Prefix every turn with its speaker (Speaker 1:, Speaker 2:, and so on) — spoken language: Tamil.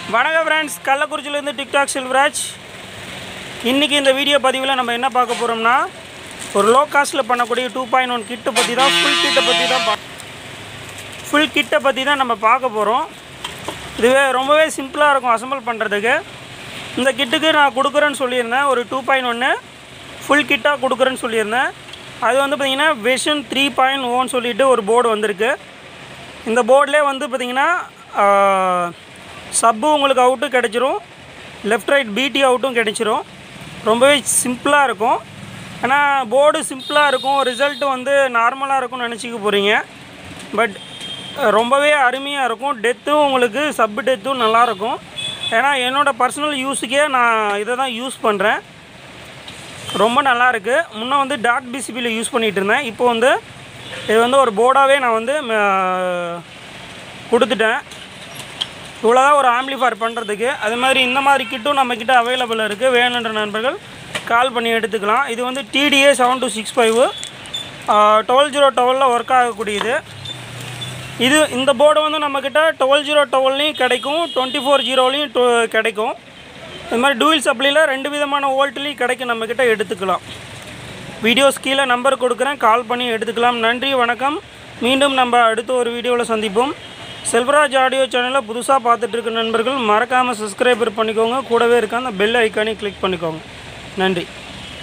Speaker 1: வணக்கம் ஃப்ரெண்ட்ஸ் கள்ளக்குறிச்சியிலேருந்து டிக்டாக் செல்வராஜ் இன்றைக்கி இந்த வீடியோ பதிவில் நம்ம என்ன பார்க்க போகிறோம்னா ஒரு லோ காஸ்ட்டில் பண்ணக்கூடிய டூ பாயிண்ட் ஒன் கிட்டை பற்றி தான் ஃபுல் கிட்டை பற்றி தான் பா ஃபுல் கிட்டை பற்றி தான் நம்ம பார்க்க போகிறோம் இதுவே ரொம்பவே சிம்பிளாக இருக்கும் அசம்பிள் பண்ணுறதுக்கு இந்த கிட்டுக்கு நான் கொடுக்குறேன்னு சொல்லியிருந்தேன் ஒரு டூ பாயிண்ட் ஒன்று ஃபுல் கிட்டாக கொடுக்குறேன்னு சொல்லியிருந்தேன் அது வந்து பார்த்திங்கன்னா வெஷன் த்ரீ பாயிண்ட் ஓன்னு சொல்லிட்டு ஒரு போர்டு வந்திருக்கு இந்த போர்ட்லேயே வந்து பார்த்திங்கன்னா சப்பு உங்களுக்கு அவுட்டும் கிடச்சிரும் லெஃப்ட் ரைட் பிடி அவுட்டும் கிடச்சிரும் ரொம்பவே சிம்பிளாக இருக்கும் ஆனால் போர்டு சிம்பிளாக இருக்கும் ரிசல்ட் வந்து நார்மலாக இருக்கும்னு நினச்சிக்க போகிறீங்க பட் ரொம்பவே அருமையாக இருக்கும் டெத்தும் உங்களுக்கு சப்பு டெத்தும் நல்லாயிருக்கும் ஏன்னா என்னோடய பர்சனல் யூஸுக்கே நான் இதை தான் யூஸ் பண்ணுறேன் ரொம்ப நல்லா இருக்கு முன்னே வந்து டாட் பிசிபியில் யூஸ் பண்ணிகிட்டு இருந்தேன் இப்போ வந்து இது வந்து ஒரு போர்டாகவே நான் வந்து ம- கொடுத்துட்டேன் இவ்வளோதான் ஒரு ஆம்ப்ளிஃபையர் பண்ணுறதுக்கு அது மாதிரி இந்த மாதிரி கிட்டும் நம்மக்கிட்ட அவைலபிள் இருக்குது வேணுன்ற நண்பர்கள் கால் பண்ணி எடுத்துக்கலாம் இது வந்து TDA seven two six five twelve zero டுவெலில் ஒர்க் ஆகக்கூடியது இது இந்த போர்டு வந்து நம்மக்கிட்ட டுவெல் ஜீரோ டுவெல்லையும் கிடைக்கும் டுவெண்ட்டி ஃபோர் ஜீரோலையும் கிடைக்கும் இது மாதிரி டூயில் சப்ளையில் ரெண்டு விதமான வோல்ட்லேயும் கிடைக்கும் நம்மக்கிட்ட எடுத்துக்கலாம் வீடியோஸ் கீழே நம்பர் கொடுக்குறேன் கால் பண்ணி எடுத்துக்கலாம் நன்றி வணக்கம் மீண்டும் நம்ம அடுத்த ஒரு வீடியோவில் சந்திப்போம் செல்வராஜ் ஆடியோ சேனலை புதுசாக பார்த்துட்டு இருக்க நண்பர்கள் மறக்காமல் சப்ஸ்கிரைபர் பண்ணிக்கோங்க கூடவே இருக்க அந்த பெல் ஐக்கானையும் கிளிக் பண்ணிக்கோங்க நன்றி